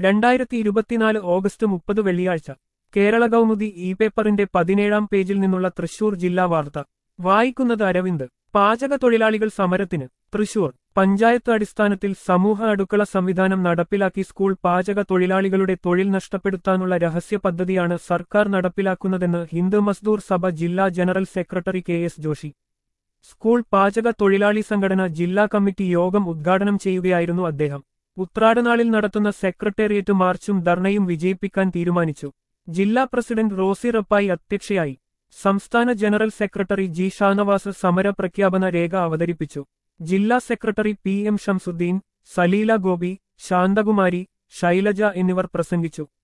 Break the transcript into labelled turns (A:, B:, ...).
A: രണ്ടായിരത്തി ഇരുപത്തിനാല് ഓഗസ്റ്റ് മുപ്പത് വെള്ളിയാഴ്ച കേരള കൗമുദി ഇ പേപ്പറിന്റെ പതിനേഴാം പേജിൽ നിന്നുള്ള തൃശൂർ ജില്ലാ വാർത്ത വായിക്കുന്നത് അരവിന്ദ് പാചക തൊഴിലാളികൾ സമരത്തിന് തൃശൂർ പഞ്ചായത്ത് അടിസ്ഥാനത്തിൽ സമൂഹ അടുക്കള സംവിധാനം നടപ്പിലാക്കി സ്കൂൾ പാചക തൊഴിലാളികളുടെ തൊഴിൽ നഷ്ടപ്പെടുത്താനുള്ള രഹസ്യ പദ്ധതിയാണ് സർക്കാർ നടപ്പിലാക്കുന്നതെന്ന് ഹിന്ദു മസ്ദൂർ സഭ ജില്ലാ general secretary K S Joshi school പാചക തൊഴിലാളി സംഘടന ജില്ലാ കമ്മിറ്റി യോഗം ഉദ്ഘാടനം ചെയ്യുകയായിരുന്നു അദ്ദേഹം ഉത്രാടനാളിൽ നടത്തുന്ന സെക്രട്ടേറിയറ്റ് മാർച്ചും ധർണയും വിജയിപ്പിക്കാൻ തീരുമാനിച്ചു ജില്ലാ പ്രസിഡന്റ് റോസി റപ്പായി അധ്യക്ഷയായി സംസ്ഥാന ജനറൽ സെക്രട്ടറി ജി ഷാനവാസ് സമര പ്രഖ്യാപന രേഖ അവതരിപ്പിച്ചു ജില്ലാ secretary P M Shamsuddin Saleela Gopi Shanthakumari Shailaja എന്നിവർ പ്രസംഗിച്ചു